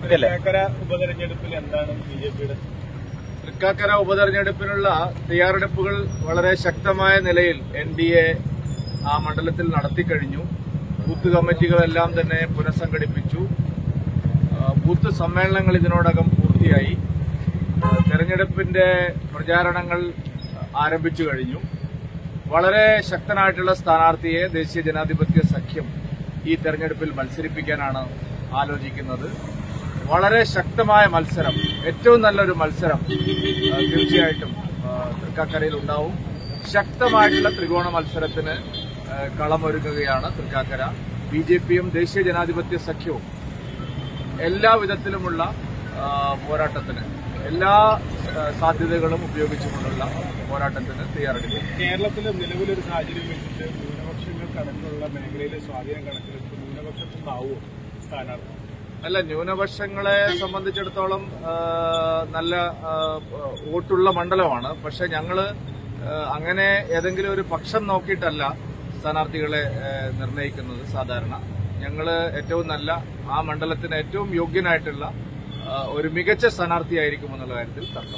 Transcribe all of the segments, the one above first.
Okay Thrikkakara ഉപതെരഞ്ഞെടുപ്പിൽ എന്താണ് B J പിയുടെ തൃക്കാക്കര ഉപതെരഞ്ഞെടുപ്പിനുള്ള തയ്യാറെടുപ്പുകൾ വളരെ ശക്തമായ നിലയിൽ എൻ ഡി എ ആ മണ്ഡലത്തിൽ നടത്തിക്കഴിഞ്ഞു ബൂത്ത് കമ്മിറ്റികളെല്ലാം തന്നെ പുനഃസംഘടിപ്പിച്ചു ആ, ബൂത്ത് സമ്മേളനങ്ങൾ ഇതിനോടകം പൂർത്തിയായി ആ, തെരഞ്ഞെടുപ്പിന്റെ പ്രചാരണങ്ങൾ ആരംഭിച്ചു കഴിഞ്ഞു വളരെ ശക്തനായിട്ടുള്ള സ്ഥാനാർത്ഥിയെ ദേശീയ ജനാധിപത്യ സഖ്യം ഈ തെരഞ്ഞെടുപ്പിൽ മത്സരിപ്പിക്കാനാണ് ആലോചിക്കുന്നത് വളരെ ശക്തമായ മത്സരം ഏറ്റവും നല്ലൊരു മത്സരം ആ, തീർച്ചയായിട്ടും ആ, തൃക്കാക്കരയിൽ ഉണ്ടാവും ശക്തമായിട്ടുള്ള ത്രികോണ മത്സരത്തിന് ആ, കളമൊരുങ്ങുകയാണ് തൃക്കാക്കര ബി ജെ പിയും ദേശീയ ജനാധിപത്യ സഖ്യവും എല്ലാ വിധത്തിലുമുള്ള ആ, പോരാട്ടത്തിന് എല്ലാ ആ, സാധ്യതകളും ഉപയോഗിച്ചുകൊണ്ടുള്ള പോരാട്ടത്തിന് തയ്യാറെടുക്കും കേരളത്തിലെ നിലവിലൊരു സാഹചര്യം വെച്ചിട്ട് ന്യൂനപക്ഷങ്ങൾക്കടക്കമുള്ള മേഖലയിലെ സ്വാധീനം കണക്കിലെടുത്ത് ന്യൂനപക്ഷത്തിൽ നിന്നാവുമോ സ്ഥാനാർത്ഥി അല്ല ന്യൂനപക്ഷങ്ങളെ സംബന്ധിച്ചിടത്തോളം ആ, നല്ല ആ, വോട്ടുള്ള മണ്ഡലമാണ് പക്ഷെ ഞങ്ങള് ആ, അങ്ങനെ ഏതെങ്കിലും ഒരു പക്ഷം നോക്കിയിട്ടല്ല സ്ഥാനാർത്ഥികളെ ആ, നിർണ്ണയിക്കുന്നത് സാധാരണ ഞങ്ങള് ഏറ്റവും നല്ല ആ മണ്ഡലത്തിന് ഏറ്റവും യോഗ്യനായിട്ടുള്ള ആ, ഒരു മികച്ച സ്ഥാനാർത്ഥിയായിരിക്കും എന്നുള്ള കാര്യത്തിൽ തർക്കം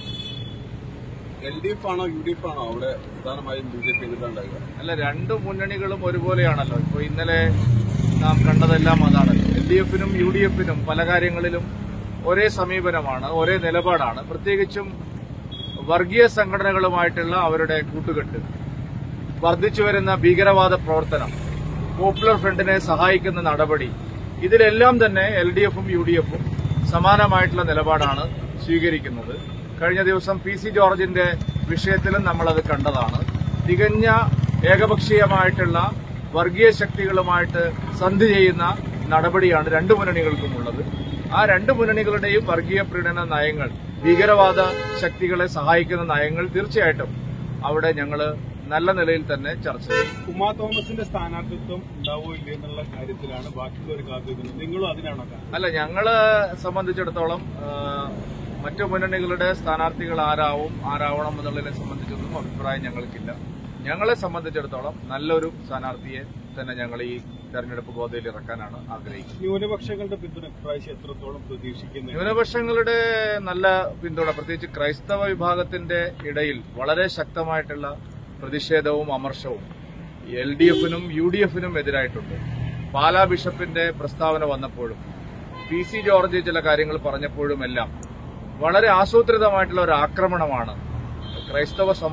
എൽ ഡി എഫ് ആണോ യു ഡി എഫ് ആണോ അവിടെ പ്രധാനമായും ബി ജെ പി എതിർണ്ടാകുക അല്ല രണ്ട് മുന്നണികളും ഒരുപോലെയാണല്ലോ ഇപ്പൊ ഇന്നലെ നാം കണ്ടതെല്ലാം അതാണല്ലോ എൽ ഡി എഫിനും യു ഡി എഫിനും പല കാര്യങ്ങളിലും ഒരേ സമീപനമാണ് ഒരേ നിലപാടാണ് പ്രത്യേകിച്ചും വർഗീയ സംഘടനകളുമായിട്ടുള്ള അവരുടെ കൂട്ടുകെട്ട് വർദ്ധിച്ചു വരുന്ന ഭീകരവാദ പ്രവർത്തനം പോപ്പുലർ ഫ്രണ്ടിനെ സഹായിക്കുന്ന നടപടി ഇതിലെല്ലാം തന്നെ എൽ ഡി എഫും യു ഡി എഫും സമാനമായിട്ടുള്ള നിലപാടാണ് സ്വീകരിക്കുന്നത് കഴിഞ്ഞ ദിവസം പി സി ജോർജിന്റെ വിഷയത്തിലും നമ്മളത് കണ്ടതാണ് തികഞ്ഞ ഏകപക്ഷീയമായിട്ടുള്ള വർഗീയ ശക്തികളുമായിട്ട് സന്ധി ചെയ്യുന്ന നടപടിയാണ് രണ്ടു മുന്നണികൾക്കുമുള്ളത് ആ രണ്ട് മുന്നണികളുടെയും വർഗീയ പ്രീണന നയങ്ങൾ ഭീകരവാദ ശക്തികളെ സഹായിക്കുന്ന നയങ്ങൾ തീർച്ചയായിട്ടും അവിടെ ഞങ്ങള് നല്ല നിലയിൽ തന്നെ ചർച്ച ചെയ്യും ഉമാ തോമസിന്റെ സ്ഥാനാർത്ഥിത്വം ഉണ്ടാവോ ഇല്ലേ എന്നുള്ള കാര്യത്തിലാണ് ബാക്കിയുള്ളവർ കാത്തിരിക്കുന്നത് നിങ്ങളും അതിനാണോ കാത്തിരിക്കുന്നത്? അല്ല ഞങ്ങള് സംബന്ധിച്ചിടത്തോളം ആ, മറ്റു മുന്നണികളുടെ സ്ഥാനാർത്ഥികൾ ആരാവും ആരാവണം എന്നുള്ളതിനെ സംബന്ധിച്ചൊന്നും അഭിപ്രായം ഞങ്ങൾക്കില്ല ഞങ്ങളെ സംബന്ധിച്ചിടത്തോളം നല്ലൊരു സ്ഥാനാർത്ഥിയെ തന്നെ ഞങ്ങൾ ഈ തെരഞ്ഞെടുപ്പ് ഗോതയിൽ ഇറക്കാനാണ് ആഗ്രഹിക്കുന്നത് ന്യൂനപക്ഷങ്ങളുടെ പിന്തുണ ഇപ്രാവശ്യം എത്രത്തോളം പ്രതീക്ഷിക്കുന്നു ന്യൂനപക്ഷങ്ങളുടെ നല്ല പിന്തുണ പ്രത്യേകിച്ച് ക്രൈസ്തവ വിഭാഗത്തിന്റെ ഇടയിൽ വളരെ ശക്തമായിട്ടുള്ള പ്രതിഷേധവും അമർഷവും എൽ ഡി എഫിനും യു ഡി എഫിനും എതിരായിട്ടുണ്ട് പാലാ ബിഷപ്പിന്റെ പ്രസ്താവന വന്നപ്പോഴും പി സി ജോർജ് ചില കാര്യങ്ങൾ പറഞ്ഞപ്പോഴുമെല്ലാം വളരെ ആസൂത്രിതമായിട്ടുള്ള ഒരു ആക്രമണമാണ് ക്രൈസ്തവ